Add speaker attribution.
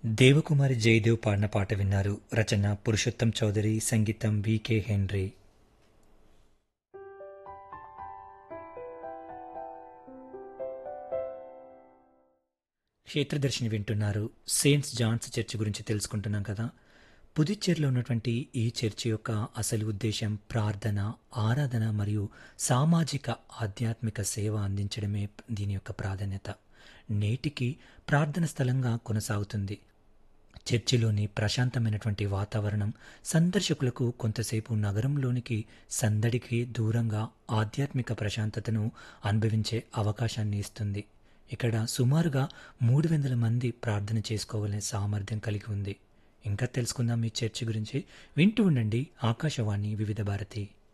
Speaker 1: దేవకుమారి జయదేవ్ పాడిన పాట విన్నారు రచన పురుషోత్తం చౌదరి సంగీతం వికే హెన్రీ క్షేత్రదర్శిని వింటున్నారు సెయింట్స్ జాన్స్ చర్చ్ గురించి తెలుసుకుంటున్నాం కదా పుదుచ్చేరిలో ఉన్నటువంటి ఈ చర్చి యొక్క అసలు ఉద్దేశం ప్రార్థన ఆరాధన మరియు సామాజిక ఆధ్యాత్మిక సేవ అందించడమే దీని యొక్క ప్రాధాన్యత నేటికి ప్రార్థన స్థలంగా కొనసాగుతుంది చర్చిలోని ప్రశాంతమైనటువంటి వాతావరణం సందర్శకులకు కొంతసేపు నగరంలోనికి సందడికి దూరంగా ఆధ్యాత్మిక ప్రశాంతతను అనుభవించే అవకాశాన్ని ఇస్తుంది ఇక్కడ సుమారుగా మూడు వందల మంది ప్రార్థన చేసుకోవాలనే సామర్థ్యం కలిగి ఉంది ఇంకా తెలుసుకుందాం ఈ చర్చి గురించి వింటూ ఉండండి ఆకాశవాణి వివిధ భారతి